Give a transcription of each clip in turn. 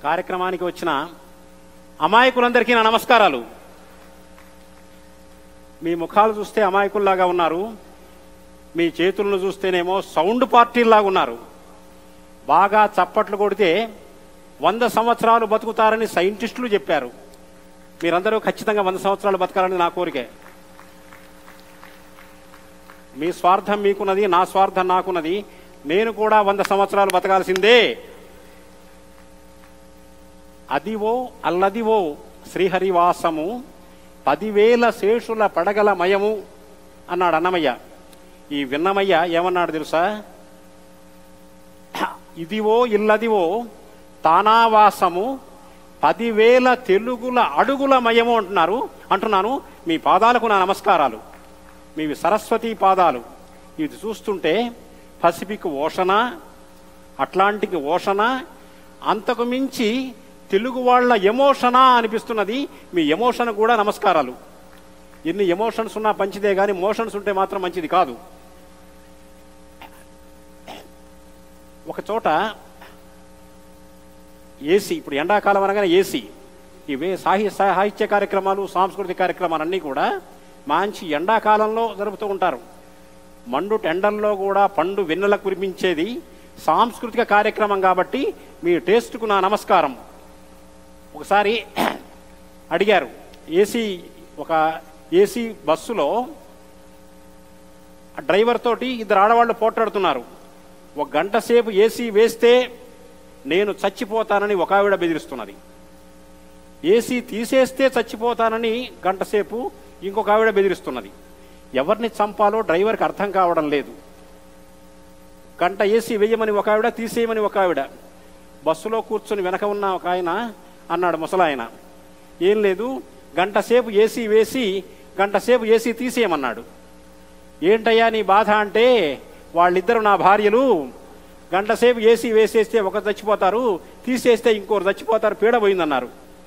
కార్యక్రమానికి వచ్చిన అమాయకులందరికీ నా నమస్కారాలు మీ ముఖాలు చూస్తే అమాయకుల్లాగా ఉన్నారు మీ చేతులను చూస్తేనేమో సౌండ్ పార్టీల్లాగా ఉన్నారు బాగా చప్పట్లు కొడితే వంద సంవత్సరాలు బతుకుతారని సైంటిస్టులు చెప్పారు మీరందరూ ఖచ్చితంగా వంద సంవత్సరాలు బతకాలని నా కోరికే మీ స్వార్థం మీకున్నది నా స్వార్థం నాకున్నది నేను కూడా వంద సంవత్సరాలు బతకాల్సిందే అదివో అల్లదివో శ్రీహరివాసము పదివేల శేషుల పడగల మయము అన్నాడు అన్నమయ్య ఈ విన్నమయ్య ఏమన్నాడు తెలుసా ఇదివో ఇల్లదివో తానావాసము పదివేల తెలుగుల అడుగుల మయము అంటున్నారు అంటున్నాను మీ పాదాలకు నా నమస్కారాలు మీవి సరస్వతి పాదాలు ఇది చూస్తుంటే పసిఫిక్ ఓషణ అట్లాంటిక్ ఓషణ అంతకు మించి తెలుగు వాళ్ళ ఎమోషనా అనిపిస్తున్నది మీ ఎమోషన్ కూడా నమస్కారాలు ఎన్ని ఎమోషన్స్ ఉన్నా మంచిదే కానీ మోషన్స్ ఉంటే మాత్రం మంచిది కాదు ఒక చోట ఏసీ ఇప్పుడు ఎండాకాలం అనగానే ఏసీ ఇవే సాహి సాహిత్య కార్యక్రమాలు సాంస్కృతిక కార్యక్రమాలు అన్నీ కూడా మంచి ఎండాకాలంలో జరుపుతూ ఉంటారు మండు ఎండల్లో కూడా పండు వెన్నెల కురిపించేది సాంస్కృతిక కార్యక్రమం కాబట్టి మీ టేస్ట్కు నా నమస్కారం ఒకసారి అడిగారు ఏసీ ఒక ఏసీ బస్సులో ఆ డ్రైవర్ తోటి ఇద్దరు ఆడవాళ్ళు పోట్లాడుతున్నారు ఒక గంట సేపు ఏసీ వేస్తే నేను చచ్చిపోతానని ఒక ఆవిడ బెదిరిస్తున్నది ఏసీ తీసేస్తే చచ్చిపోతానని గంట సేపు ఇంకొక ఆవిడ బెదిరిస్తున్నది ఎవరిని చంపాలో డ్రైవర్కి అర్థం కావడం లేదు గంట ఏసీ వేయమని ఒక ఆవిడ తీసేయమని ఒక ఆవిడ బస్సులో కూర్చొని వెనక ఉన్న ఒక ఆయన అన్నాడు ముసలాయన ఏం లేదు గంట సేపు ఏసీ వేసి గంట సేపు ఏసీ తీసేయమన్నాడు ఏంటయ్యా నీ బాధ అంటే వాళ్ళిద్దరు నా భార్యలు గంట సేపు ఏసీ వేసేస్తే ఒకరు చచ్చిపోతారు తీసేస్తే ఇంకోరు చచ్చిపోతారు పీడ పోయిందన్నారు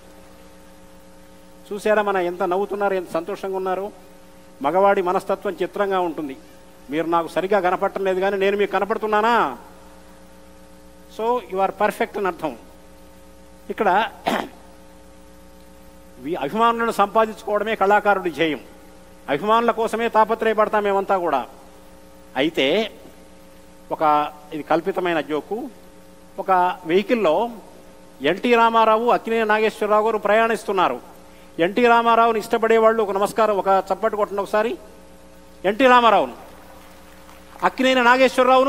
చూసారా మన ఎంత నవ్వుతున్నారు ఎంత సంతోషంగా ఉన్నారు మగవాడి మనస్తత్వం చిత్రంగా ఉంటుంది మీరు నాకు సరిగా కనపడటం లేదు కానీ నేను మీకు కనపడుతున్నానా సో యు ఆర్ పర్ఫెక్ట్ అని అర్థం ఇక్కడ వీ- అభిమానులను సంపాదించుకోవడమే కళాకారుడి ధ్యేయం అభిమానుల కోసమే తాపత్రయపడతాం మేమంతా కూడా అయితే ఒక ఇది కల్పితమైన జోకు ఒక వెహికల్లో ఎన్టీ రామారావు అక్కినేని నాగేశ్వరరావు గారు ప్రయాణిస్తున్నారు ఎన్టీ రామారావుని ఇష్టపడే వాళ్ళు ఒక నమస్కారం ఒక చప్పటి కొట్టండి ఒకసారి ఎన్టీ రామారావును అక్కినేని నాగేశ్వరరావును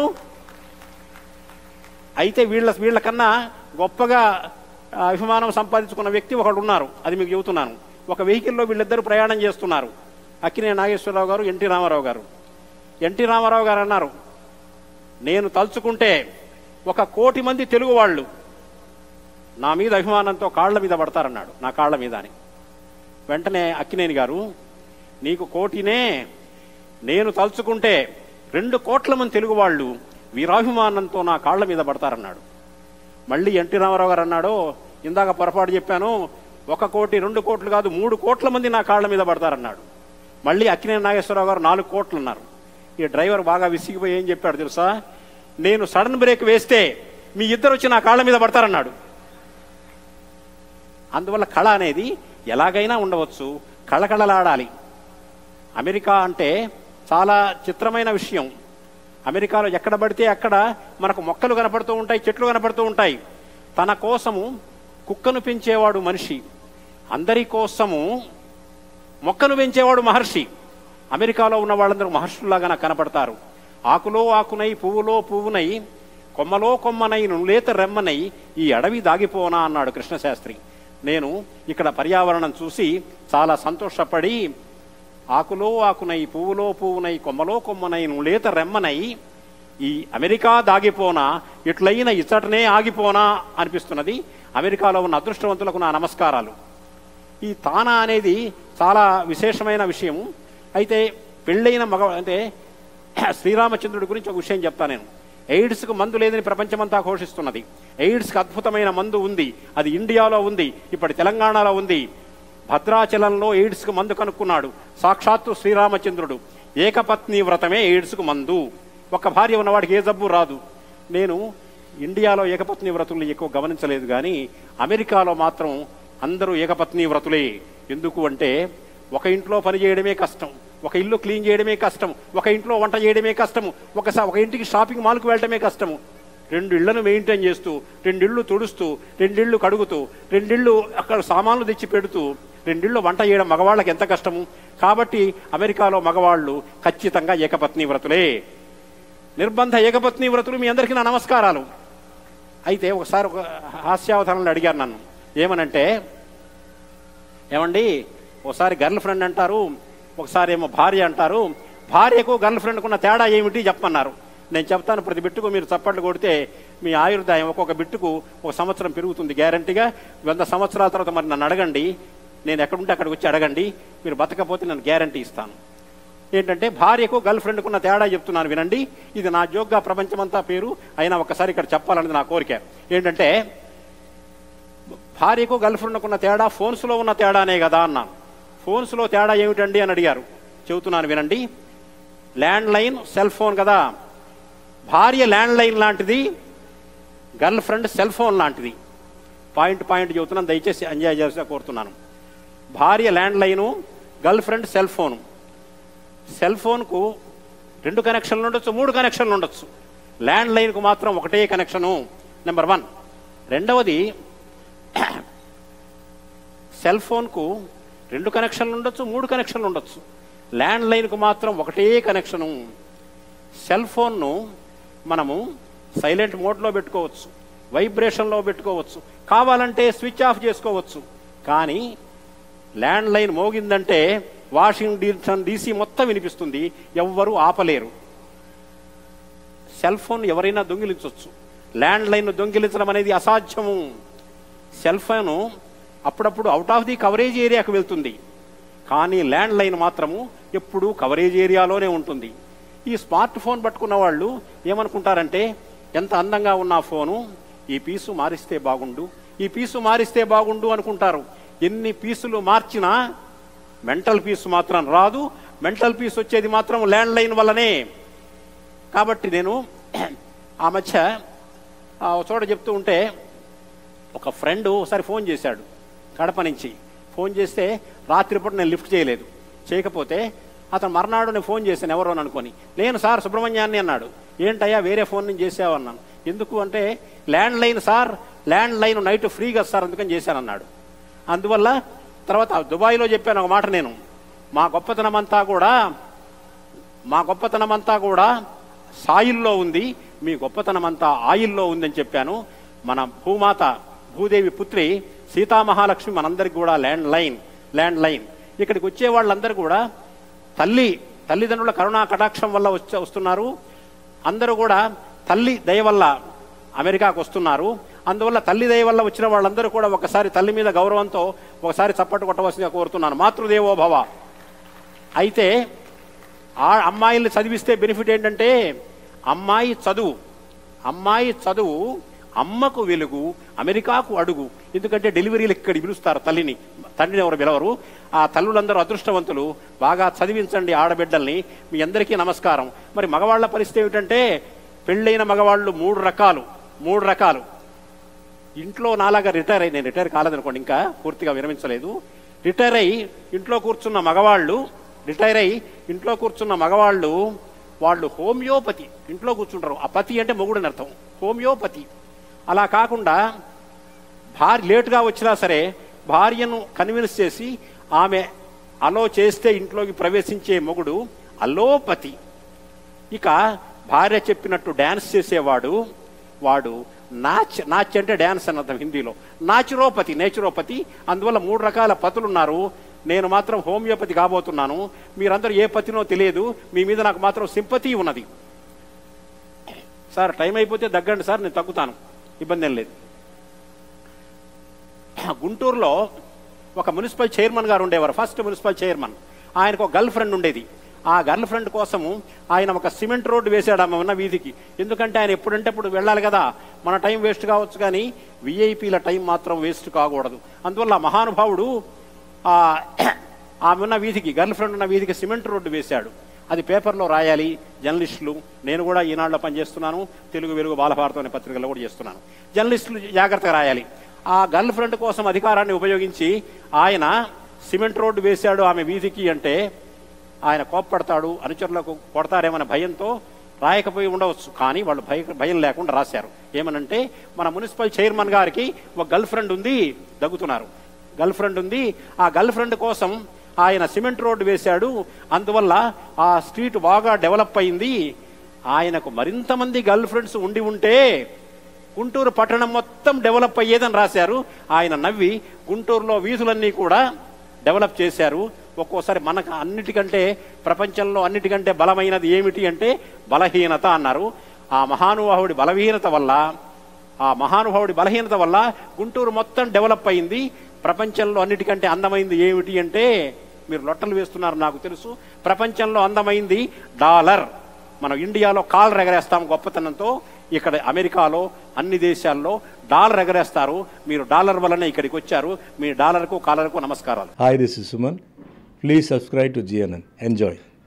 అయితే వీళ్ళ వీళ్ళకన్నా గొప్పగా ఆ, అభిమానం సంపాదించుకున్న వ్యక్తి ఒకడు ఉన్నారు అది మీకు చెబుతున్నాను ఒక వెహికల్లో వీళ్ళిద్దరూ ప్రయాణం చేస్తున్నారు అక్కినేని నాగేశ్వరరావు గారు ఎన్టీ రామారావు గారు ఎన్టీ రామారావు గారు అన్నారు నేను తలుచుకుంటే ఒక కోటి మంది తెలుగు వాళ్ళు నా మీద అభిమానంతో కాళ్ళ మీద పడతారన్నాడు నా కాళ్ళ మీద అని వెంటనే అక్కినేని గారు నీకు కోటినే నేను తలుచుకుంటే రెండు కోట్ల మంది తెలుగు వాళ్ళు వీరాభిమానంతో నా కాళ్ళ మీద పడతారన్నాడు మళ్ళీ ఎన్టీ రామారావు గారు అన్నాడు ఇందాక పొరపాటు చెప్పాను ఒక కోటి రెండు కోట్లు కాదు మూడు కోట్ల మంది నా కాళ్ళ మీద పడతారన్నాడు మళ్ళీ అక్కినేని నాగేశ్వరరావు గారు నాలుగు కోట్లు అన్నారు ఈ డ్రైవర్ బాగా విసిగిపోయి ఏం చెప్పాడు తెలుసా నేను సడన్ బ్రేక్ వేస్తే మీ ఇద్దరు వచ్చి నా కాళ్ళ మీద పడతారన్నాడు అందువల్ల కళ అనేది ఎలాగైనా ఉండవచ్చు కళకళలాడాలి అమెరికా అంటే చాలా చిత్రమైన విషయం అమెరికాలో ఎక్కడ పడితే అక్కడ మనకు మొక్కలు కనపడుతూ ఉంటాయి చెట్లు కనపడుతూ ఉంటాయి తన కోసము కుక్కను పెంచేవాడు మనిషి అందరి కోసము మొక్కను పెంచేవాడు మహర్షి అమెరికాలో ఉన్న వాళ్ళందరూ మహర్షుల్లాగా నాకు కనపడతారు ఆకులో ఆకునై పువ్వులో పువ్వునై కొమ్మలో కొమ్మనై నులేత రెమ్మనై ఈ అడవి దాగిపోనా అన్నాడు కృష్ణశాస్త్రి నేను ఇక్కడ పర్యావరణం చూసి చాలా సంతోషపడి ఆకులో ఆకునై పువ్వులో పువ్వునై కొమ్మలో కొమ్మనై నులేత రెమ్మనై ఈ అమెరికా దాగిపోనా ఇట్లయిన ఇచ్చటనే ఆగిపోనా అనిపిస్తున్నది అమెరికాలో ఉన్న అదృష్టవంతులకు నా నమస్కారాలు ఈ తానా అనేది చాలా విశేషమైన విషయం అయితే పెళ్ళైన మగ అంటే శ్రీరామచంద్రుడి గురించి ఒక విషయం చెప్తాను నేను ఎయిడ్స్కు మందు లేదని ప్రపంచమంతా ఘోషిస్తున్నది ఎయిడ్స్కి అద్భుతమైన మందు ఉంది అది ఇండియాలో ఉంది ఇప్పటి తెలంగాణలో ఉంది భద్రాచలంలో ఎయిడ్స్కు మందు కనుక్కున్నాడు సాక్షాత్తు శ్రీరామచంద్రుడు ఏకపత్ని వ్రతమే ఎయిడ్స్కు మందు ఒక భార్య ఉన్నవాడికి ఏ జబ్బు రాదు నేను ఇండియాలో ఏకపత్ని వ్రతులు ఎక్కువ గమనించలేదు కానీ అమెరికాలో మాత్రం అందరూ ఏకపత్ని వ్రతులే ఎందుకు అంటే ఒక ఇంట్లో పని చేయడమే కష్టం ఒక ఇల్లు క్లీన్ చేయడమే కష్టం ఒక ఇంట్లో వంట చేయడమే కష్టము ఒకసారి ఒక ఇంటికి షాపింగ్ మాల్కు వెళ్ళడమే కష్టము రెండు ఇళ్లను మెయింటైన్ చేస్తూ రెండిళ్ళు తుడుస్తూ రెండిళ్ళు కడుగుతూ రెండిళ్ళు అక్కడ సామాన్లు తెచ్చి పెడుతూ రెండిళ్ళు వంట చేయడం మగవాళ్ళకి ఎంత కష్టము కాబట్టి అమెరికాలో మగవాళ్ళు ఖచ్చితంగా ఏకపత్ని వ్రతులే నిర్బంధ ఏకపత్ని వ్రతులు మీ అందరికీ నా నమస్కారాలు అయితే ఒకసారి ఒక హాస్యావధానంలో అడిగారు నన్ను ఏమనంటే ఏమండి ఒకసారి గర్ల్ ఫ్రెండ్ అంటారు ఒకసారి ఏమో భార్య అంటారు భార్యకు గర్ల్ ఫ్రెండ్కు ఉన్న తేడా ఏమిటి చెప్పమన్నారు నేను చెప్తాను ప్రతి బిట్టుకు మీరు చప్పట్లు కొడితే మీ ఆయుర్దాయం ఒక్కొక్క బిట్టుకు ఒక సంవత్సరం పెరుగుతుంది గ్యారంటీగా వంద సంవత్సరాల తర్వాత మరి నన్ను అడగండి నేను ఎక్కడుంటే అక్కడికి వచ్చి అడగండి మీరు బతకపోతే నేను గ్యారంటీ ఇస్తాను ఏంటంటే భార్యకు గర్ల్ ఫ్రెండ్కు ఉన్న తేడా చెప్తున్నాను వినండి ఇది నా జోగ్గా ప్రపంచమంతా పేరు అయినా ఒకసారి ఇక్కడ చెప్పాలనేది నా కోరిక ఏంటంటే భార్యకు గర్ల్ ఫ్రెండ్కు ఉన్న తేడా ఫోన్స్లో ఉన్న తేడానే కదా అన్నాను ఫోన్స్లో తేడా ఏమిటండి అని అడిగారు చెబుతున్నాను వినండి ల్యాండ్ లైన్ సెల్ ఫోన్ కదా భార్య ల్యాండ్ లైన్ లాంటిది గర్ల్ ఫ్రెండ్ సెల్ ఫోన్ లాంటిది పాయింట్ పాయింట్ చెబుతున్నాను దయచేసి ఎంజాయ్ చేసి కోరుతున్నాను భార్య land line girl friend cell phone cell ఫోన్కు రెండు కనెక్షన్లు ఉండొచ్చు మూడు కనెక్షన్లు ఉండొచ్చు ల్యాండ్ లైన్కు మాత్రం ఒకటే కనెక్షను నెంబర్ వన్ రెండవది సెల్ ఫోన్కు రెండు కనెక్షన్లు ఉండొచ్చు మూడు కనెక్షన్లు ఉండొచ్చు ల్యాండ్ లైన్కు మాత్రం ఒకటే కనెక్షను సెల్ ఫోన్ను మనము సైలెంట్ మోడ్లో పెట్టుకోవచ్చు వైబ్రేషన్లో పెట్టుకోవచ్చు కావాలంటే స్విచ్ ఆఫ్ చేసుకోవచ్చు కానీ ల్యాండ్ లైన్ మోగిందంటే వాషింగ్టన్ డీసీ మొత్తం వినిపిస్తుంది ఎవ్వరూ ఆపలేరు సెల్ ఫోన్ ఎవరైనా దొంగిలించవచ్చు ల్యాండ్ లైన్ దొంగిలించడం అనేది అసాధ్యము సెల్ ఫోను అప్పుడప్పుడు అవుట్ ఆఫ్ ది కవరేజ్ ఏరియాకు వెళ్తుంది కానీ ల్యాండ్ లైన్ మాత్రము ఎప్పుడూ కవరేజ్ ఏరియాలోనే ఉంటుంది ఈ స్మార్ట్ ఫోన్ పట్టుకున్న వాళ్ళు ఏమనుకుంటారంటే ఎంత అందంగా ఉన్న ఆ ఫోను ఈ పీసు మారిస్తే బాగుండు ఈ పీసు మారిస్తే బాగుండు అనుకుంటారు ఎన్ని పీసులు మార్చినా మెంటల్ పీసు మాత్రం రాదు మెంటల్ పీస్ వచ్చేది మాత్రం ల్యాండ్ లైన్ వల్లనే కాబట్టి నేను ఆ మధ్య ఆ, ఒక చోట చెప్తూ ఉంటే ఒక ఫ్రెండ్ ఒకసారి ఫోన్ చేశాడు కడప నుంచి ఫోన్ చేస్తే రాత్రిపూట నేను లిఫ్ట్ చేయలేదు చేయకపోతే అతను మర్నాడు నేను ఫోన్ చేశాను ఎవరో అని అనుకొని నేను సార్ సుబ్రహ్మణ్యాన్ని అన్నాడు ఏంటయ్యా వేరే ఫోన్ నుంచి చేసావు అన్నాను ఎందుకు అంటే land line sir land line night ఫ్రీగా సార్ అందుకని చేశానన్నాడు అందువల్ల తర్వాత దుబాయ్లో చెప్పాను ఒక మాట నేను మా గొప్పతనం అంతా కూడా మా గొప్పతనం అంతా కూడా సాయిల్లో ఉంది మీ గొప్పతనం అంతా ఆయిల్లో ఉందని చెప్పాను మన భూమాత భూదేవి పుత్రి సీతామహాలక్ష్మి మనందరికి కూడా ల్యాండ్ లైన్ ల్యాండ్ లైన్ ఇక్కడికి వచ్చే వాళ్ళందరూ కూడా తల్లి తల్లిదండ్రుల కరుణా కటాక్షం వల్ల వచ్చే వస్తున్నారు అందరూ కూడా తల్లి దయ వల్ల అమెరికాకు వస్తున్నారు అందువల్ల తల్లి దయ వల్ల వచ్చిన వాళ్ళందరూ కూడా ఒకసారి తల్లి మీద గౌరవంతో ఒకసారి చప్పట్టు కొట్టవలసిందిగా కోరుతున్నాను మాతృదేవో భవ అయితే ఆ అమ్మాయిల్ని చదివిస్తే బెనిఫిట్ ఏంటంటే అమ్మాయి చదువు అమ్మాయి చదువు అమ్మకు వెలుగు అమెరికాకు అడుగు ఎందుకంటే డెలివరీలు ఇక్కడ పిలుస్తారు తల్లిని తండ్రిని ఎవరు పిలవరు ఆ తల్లులందరూ అదృష్టవంతులు బాగా చదివించండి ఆడబిడ్డల్ని మీ అందరికీ నమస్కారం మరి మగవాళ్ళ పరిస్థితి ఏమిటంటే పెళ్ళైన మగవాళ్ళు మూడు రకాలు మూడు రకాలు ఇంట్లో నాలాగా రిటైర్ అయ్యి నేను రిటైర్ కాలేదనుకోండి ఇంకా పూర్తిగా విరమించలేదు రిటైర్ అయ్యి ఇంట్లో కూర్చున్న మగవాళ్ళు రిటైర్ అయ్యి ఇంట్లో కూర్చున్న మగవాళ్ళు వాళ్ళు హోమియోపతి ఇంట్లో కూర్చుంటారు ఆ పతి అంటే మొగుడని అర్థం హోమియోపతి అలా కాకుండా భార్య లేటుగా వచ్చినా సరే భార్యను కన్విన్స్ చేసి ఆమె అలో చేస్తే ఇంట్లోకి ప్రవేశించే మొగుడు అలోపతి ఇక భార్య చెప్పినట్టు డ్యాన్స్ చేసేవాడు వాడు నాచ్ నాచ్ అంటే డ్యాన్స్ అని అర్థం హిందీలో నాచురోపతి నేచురోపతి అందువల్ల మూడు రకాల పతులు ఉన్నారు నేను మాత్రం హోమియోపతి కాబోతున్నాను మీరందరూ ఏ పతినో తెలియదు మీ మీద నాకు మాత్రం సింపతి ఉన్నది సార్ టైం అయిపోతే దగ్గండి సార్ నేను తగ్గుతాను ఇబ్బంది ఏం లేదు గుంటూరులో ఒక మున్సిపల్ చైర్మన్ గారు ఉండేవారు ఫస్ట్ మున్సిపల్ చైర్మన్ ఆయనకు ఒక గర్ల్ ఫ్రెండ్ ఉండేది ఆ గర్ల్ ఫ్రెండ్ కోసము ఆయన ఒక సిమెంట్ రోడ్డు వేసాడు ఆమె ఉన్న వీధికి ఎందుకంటే ఆయన ఎప్పుడంటే అప్పుడు వెళ్ళాలి కదా మన టైం వేస్ట్ కావచ్చు కానీ విఐపీల టైం మాత్రం వేస్ట్ కాకూడదు అందువల్ల ఆ మహానుభావుడు ఆ ఆమె ఉన్న వీధికి గర్ల్ ఫ్రెండ్ ఉన్న వీధికి సిమెంట్ రోడ్డు వేశాడు అది పేపర్లో రాయాలి జర్నలిస్టులు నేను కూడా ఈనాడులో పనిచేస్తున్నాను తెలుగు వెలుగు బాలభారతం అనే పత్రికల్లో కూడా చేస్తున్నాను జర్నలిస్టులు జాగ్రత్తగా రాయాలి ఆ గర్ల్ ఫ్రెండ్ కోసం అధికారాన్ని ఉపయోగించి ఆయన సిమెంట్ రోడ్డు వేశాడు ఆమె వీధికి అంటే ఆయన కోప్పడతాడు అనుచరులకు కొడతారేమన్న భయంతో రాయకపోయి ఉండవచ్చు కానీ వాళ్ళు భయ భయం లేకుండా రాశారు ఏమనంటే మన మున్సిపల్ చైర్మన్ గారికి ఒక గర్ల్ ఫ్రెండ్ ఉంది దగ్గుతున్నారు గర్ల్ ఫ్రెండ్ ఉంది ఆ గర్ల్ ఫ్రెండ్ కోసం ఆయన సిమెంట్ రోడ్డు వేశాడు అందువల్ల ఆ స్ట్రీట్ బాగా డెవలప్ అయింది ఆయనకు మరింత మంది గర్ల్ ఫ్రెండ్స్ ఉండి ఉంటే గుంటూరు పట్టణం మొత్తం డెవలప్ అయ్యేదని రాశారు ఆయన నవ్వి గుంటూరులో వీధులన్నీ కూడా డెవలప్ చేశారు ఒక్కోసారి మనకు అన్నిటికంటే ప్రపంచంలో అన్నిటికంటే బలమైనది ఏమిటి అంటే బలహీనత అన్నారు ఆ మహానుభావుడి బలహీనత వల్ల ఆ మహానుభావుడి బలహీనత వల్ల గుంటూరు మొత్తం డెవలప్ అయింది ప్రపంచంలో అన్నిటికంటే అందమైంది ఏమిటి అంటే మీరు లొట్టలు వేస్తున్నారు నాకు తెలుసు ప్రపంచంలో అందమైంది డాలర్ మనం ఇండియాలో కాలర్ ఎగరేస్తాం గొప్పతనంతో ఇక్కడ అమెరికాలో అన్ని దేశాల్లో డాలర్ ఎగరేస్తారు మీరు డాలర్ వల్లనే ఇక్కడికి వచ్చారు మీ డాలర్కు కాలర్కు నమస్కారాలు Hi, this is Suman. Please subscribe to GNN. Enjoy.